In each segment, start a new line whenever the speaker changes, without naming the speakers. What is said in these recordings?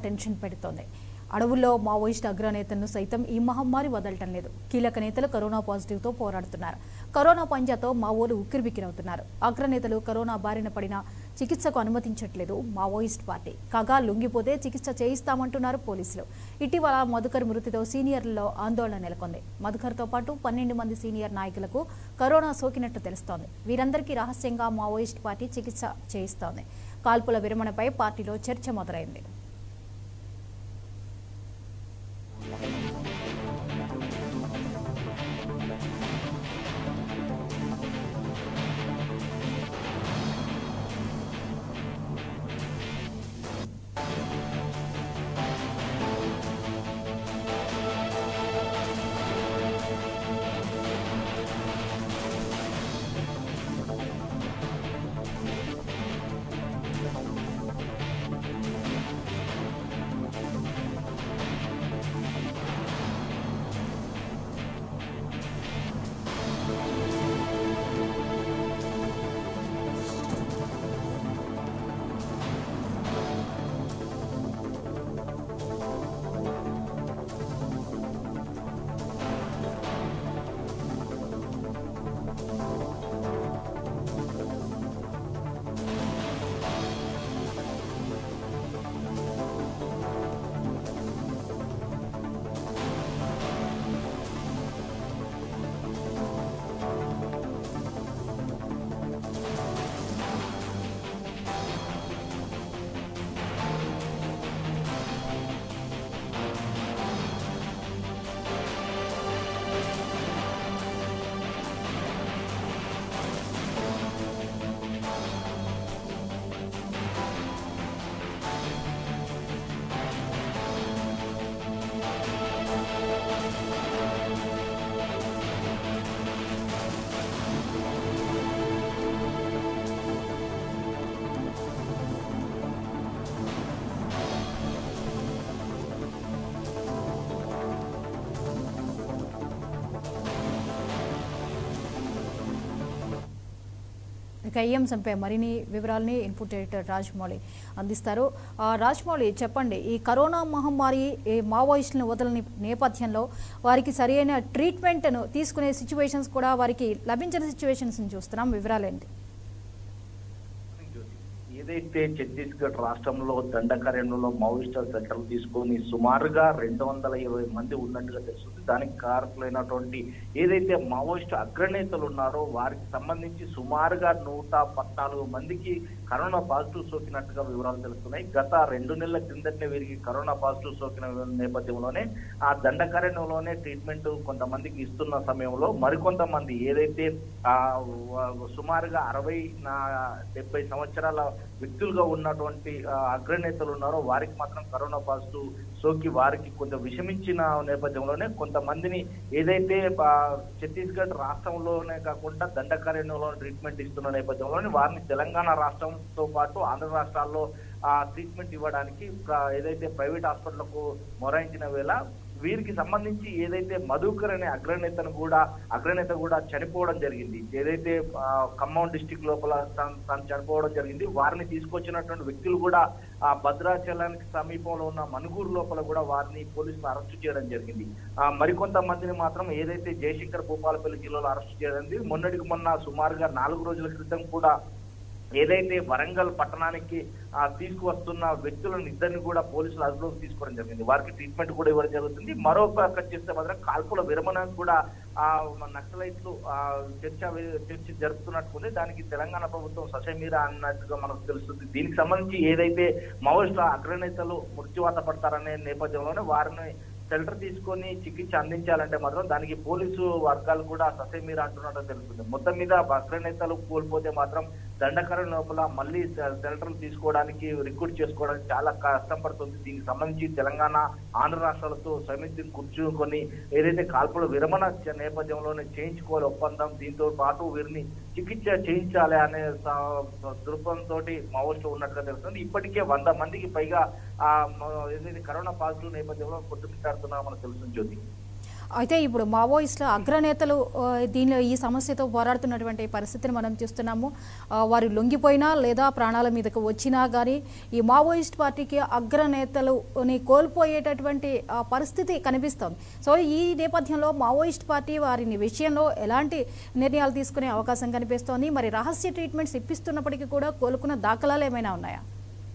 Tension పెడుతోంది అడవుల్లో Maoist అగ్రనేతలను సైతం ఈ మహమ్మారి వదలటం లేదు కీలక నేతలు కరోనా పాజిటివ్తో పోరాడుతున్నారు కరోనా పంజాతో మావోలు ఉక్కిరిబిక్కిరవుతున్నారు అగ్రనేతలు కరోనా బారిన పడిన చికిత్సకు అనుమతించట్లేదు మావోయిస్ట్ పార్టీ కాగా లొంగిపోతే చికిత్స చేయిస్తామంటున్నారు పోలీసులు ఇటీవల మధుకర్ మృతితో సీనియర్లలో ఆందోళన నెలకొంది మధుకర్తో పాటు పన్నెండు మంది సీనియర్ నాయకులకు కరోనా సోకినట్టు తెలుస్తోంది వీరందరికీ రహస్యంగా మావోయిస్ట్ పార్టీ చికిత్స చేయిస్తోంది కాల్పుల విరమణపై పార్టీలో చర్చ మొదలైంది ఇక ఈ అంశంపై మరిన్ని వివరాలని ఇన్పుట్ ఎడిటర్ రాజమౌళి అందిస్తారు ఆ, రాజమౌళి చెప్పండి ఈ కరోనా మహమ్మారి ఈ మావోయిస్టులను వదలని నేపథ్యంలో వారికి సరైన ట్రీట్మెంట్ను తీసుకునే సిచ్యువేషన్స్ కూడా వారికి లభించిన సిచ్యువేషన్స్ చూస్తున్నాం వివరాలేంటి
ఏదైతే ఛత్తీస్గఢ్ రాష్ట్రంలో దండకారణ్యంలో మావోయిస్టుల సెంటర్లు తీసుకొని సుమారుగా రెండు వందల ఇరవై మంది ఉన్నట్టుగా తెలుస్తుంది దానికి కారకులైనటువంటి ఏదైతే మావోయిస్టు అగ్రనేతలు ఉన్నారో వారికి సంబంధించి సుమారుగా నూట పద్నాలుగు మందికి కరోనా పాజిటివ్ సోకినట్టుగా వివరాలు తెలుస్తున్నాయి గత రెండు నెలల క్రిందటనే వీరికి కరోనా పాజిటివ్ సోకిన నేపథ్యంలోనే ఆ దండకారణ్యంలోనే ట్రీట్మెంట్ కొంతమందికి ఇస్తున్న సమయంలో మరికొంతమంది ఏదైతే ఆ వ- సుమారుగా అరవై నా డెబ్బై సంవత్సరాల వ్యక్తులుగా ఉన్నటువంటి ఆ, అగ్రనేతలు ఉన్నారో వారికి మాత్రం కరోనా పాజిటివ్ సోకి వారికి కొంత విషమించిన నేపథ్యంలోనే కొంతమందిని ఏదైతే ఆ, ఛత్తీస్గఢ్ రాష్ట్రంలోనే కాకుండా దండకారణ్యంలో ట్రీట్మెంట్ ఇస్తున్న నేపథ్యంలోనే వారిని తెలంగాణ రాష్ట్రంతో పాటు ఆంధ్ర రాష్ట్రాల్లో ఆ ట్రీట్మెంట్ ఇవ్వడానికి ఒక ఏదైతే ప్రైవేట్ హాస్పిటల్కు మొరాయించిన వేళ వీరికి సంబంధించి ఏదైతే మధుకర్ అనే అగ్రనేతను కూడా అగ్రనేత కూడా చనిపోవడం జరిగింది ఏదైతే ఆ, ఖమ్మం డిస్టిక్ లోపల తను తను చనిపోవడం జరిగింది వారిని తీసుకొచ్చినటువంటి వ్యక్తులు కూడా ఆ భద్రాచలానికి సమీపంలో ఉన్న మనుగూరు లోపల కూడా వారిని పోలీసులు అరెస్టు చేయడం జరిగింది ఆ మరికొంతమందిని మాత్రం ఏదైతే జయశంకర్ భూపాలపల్లి జిల్లాలో అరెస్టు చేయడం జరిగింది. మొన్నటికి మొన్న సుమారుగా నాలుగు రోజుల క్రితం కూడా ఏదైతే వరంగల్ పట్టణానికి ఆ, తీసుకువస్తున్న వ్యక్తులను ఇద్దరిని కూడా పోలీసులు అదుపులోకి తీసుకోవడం జరిగింది వారికి ట్రీట్మెంట్ కూడా ఇవ్వడం జరుగుతుంది మరో పక్క చేస్తే మాత్రం కాల్పుల విరమణకు కూడా ఆ మన నక్సలైట్లు ఆ, చర్చ చర్చ జరుపుతున్నట్టుంది దానికి తెలంగాణ ప్రభుత్వం సశమీర అన్నట్టుగా మనకు తెలుస్తుంది దీనికి సంబంధించి ఏదైతే మావోయిస్టుల అగ్రనేతలు మృత్యువాత పడతారనే నేపథ్యంలోనే వారిని షెల్టర్ తీసుకొని చికిత్స అందించాలంటే మాత్రం దానికి పోలీసు వర్గాలు కూడా ససేమీర అంటున్నట్టు తెలుస్తుంది మొత్తం మీద అగ్రనేతలు కోల్పోతే మాత్రం దండకరం లోపల మళ్ళీ షెల్టర్ తీసుకోవడానికి రిక్రూట్ చేసుకోవడానికి చాలా కష్టం పడుతుంది దీనికి సంబంధించి తెలంగాణ ఆంధ్ర రాష్ట్రాలతో సమితిని కూర్చుకొని ఏదైతే కాల్పుల విరమణ చ- నేపథ్యంలోనే చేయించుకోవాలి ఒప్పందం దీంతో పాటు వీరిని చికిత్స చేయించాలి అనే స- దృక్పథంతో మావోయిస్టులు ఉన్నట్టుగా తెలుస్తుంది ఇప్పటికే వంద మందికి పైగా ఆ మ- ఏదైతే కరోనా పాజిటివ్ నేపథ్యంలో కొట్టుమిట్టాడుతున్నా మనకు తెలుస్తుంది జ్యోతి
అయితే ఇప్పుడు మావోయిస్టుల అగ్రనేతలు ఆ, దీనిలో ఈ సమస్యతో పోరాడుతున్నటువంటి పరిస్థితిని మనం చూస్తున్నాము ఆ, వారు లొంగిపోయినా లేదా ప్రాణాల మీదకు వచ్చినా కానీ ఈ మావోయిస్ట్ పార్టీకి అగ్రనేతలుని కోల్పోయేటటువంటి ఆ, పరిస్థితి కనిపిస్తోంది సో ఈ నేపథ్యంలో మావోయిస్ట్ పార్టీ వారిని విషయంలో ఎలాంటి నిర్ణయాలు తీసుకునే అవకాశం కనిపిస్తోంది మరి రహస్య ట్రీట్మెంట్స్ ఇప్పిస్తున్నప్పటికీ కూడా కోలుకున్న దాఖలాలు ఏమైనా ఉన్నాయా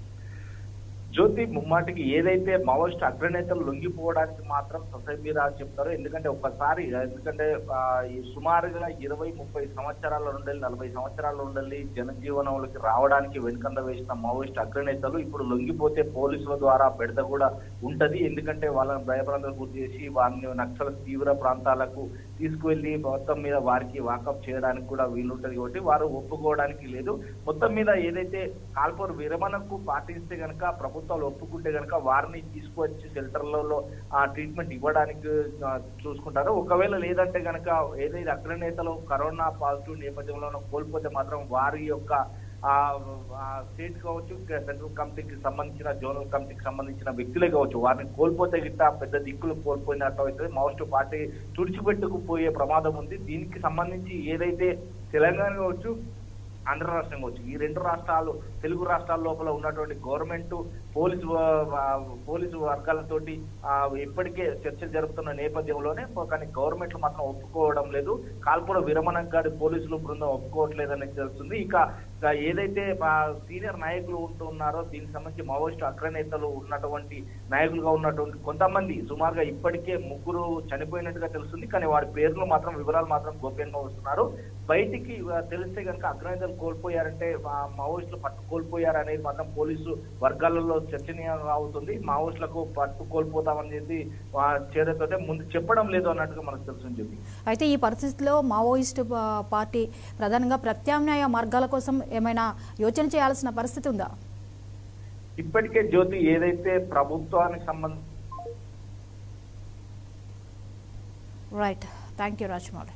జ్యోతి ముమ్మాటికి ఏదైతే మావోయిస్ట్ అగ్రనేతలు లొంగిపోవడానికి మాత్రం ససైబీరా చెప్తారో ఎందుకంటే ఒక్కసారి ఎందుకంటే ఆ, ఈ సుమారుగా ఇరవై ముప్పై సంవత్సరాల నుండి నలభై సంవత్సరాల నుండి జనజీవనంలోకి రావడానికి వెనుకంద వేసిన మావోయిస్ట్ అగ్రనేతలు ఇప్పుడు లొంగిపోతే పోలీసుల ద్వారా బెడద కూడా ఉంటది ఎందుకంటే వాళ్ళని భయప్రాంతాలకు గురి చేసి వారిని నక్సల తీవ్ర ప్రాంతాలకు తీసుకువెళ్లి మొత్తం మీద వారికి వాకప్ చేయడానికి కూడా వీలుంటది కాబట్టి వారు ఒప్పుకోవడానికి లేదు మొత్తం మీద ఏదైతే కాల్పూర్ విరమణకు పాటిస్తే గనక ప్రభుత్వాలు ఒప్పుకుంటే గనక వారిని తీసుకువచ్చి షెల్టర్లలో ఆ ట్రీట్మెంట్ ఇవ్వడానికి ఆ, చూసుకుంటారు ఒకవేళ లేదంటే గనక ఏదైతే అగ్రనేతలు కరోనా పాజిటివ్ నేపథ్యంలో కోల్పోతే మాత్రం వారి యొక్క ఆ స్టేట్ కావచ్చు సెంట్రల్ కమిటీకి సంబంధించిన జోనల్ కమిటీకి సంబంధించిన వ్యక్తులే కావచ్చు వారిని కోల్పోతే గిట్ట పెద్ద దిక్కులు కోల్పోయినట్టు అవుతుంది మావోస్ట్ పార్టీ తుడిచిపెట్టుకుపోయే ప్రమాదం ఉంది దీనికి సంబంధించి ఏదైతే తెలంగాణ కావచ్చు ఆంధ్ర రాష్ట్రం కావచ్చు ఈ రెండు రాష్ట్రాలు తెలుగు రాష్ట్రాల లోపల ఉన్నటువంటి గవర్నమెంట్ పోలీసు ఆ, పోలీసు వర్గాలతోటి ఆ, ఇప్పటికే చర్చలు జరుపుతున్న నేపథ్యంలోనే కానీ గవర్నమెంట్లు మాత్రం ఒప్పుకోవడం లేదు కాల్పుల విరమణ గారి పోలీసులు బృందం ఒప్పుకోవట్లేదని తెలుస్తుంది ఇక ఇక ఏదైతే మా సీనియర్ నాయకులు ఉంటున్నారో దీనికి సంబంధించి మావోయిస్టు అగ్రనేతలు ఉన్నటువంటి నాయకులుగా ఉన్నటువంటి కొంతమంది సుమారుగా ఇప్పటికే ముగ్గురు చనిపోయినట్టుగా తెలుస్తుంది కానీ వారి పేర్లు మాత్రం వివరాలు మాత్రం గోప్యంగా వస్తున్నారు బయటికి ఆ, తెలిస్తే కనుక అగ్రనేతలు కోల్పోయారంటే ఆ మావోయిస్టులు పట్టు కోల్పోయారు అనేది మాత్రం పోలీసు వర్గాలలో చర్చనీయంగా అవుతుంది మావోయిస్టులకు పట్టు కోల్పోతామని చెప్పి ఆ, చేరేతోటే ముందు చెప్పడం లేదు అన్నట్టుగా మనకు తెలుసుని చెప్పి
అయితే ఈ పరిస్థితిలో మావోయిస్టు పా- పార్టీ ప్రధానంగా ప్రత్యామ్నాయ మార్గాల కోసం ఏమైనా యోచన చేయాల్సిన పరిస్థితి ఉందా
ఇప్పటికే జ్యోతి ఏదైతే ప్రభుత్వానికి సంబంధించి
రైట్ థ్యాంక్ యూ రాజమౌళి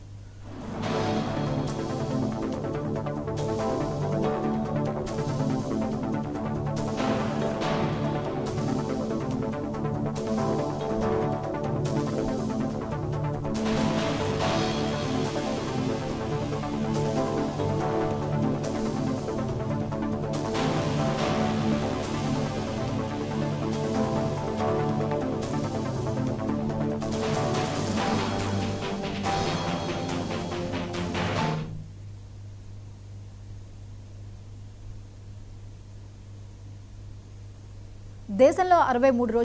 దేశంలో అరవై మూడు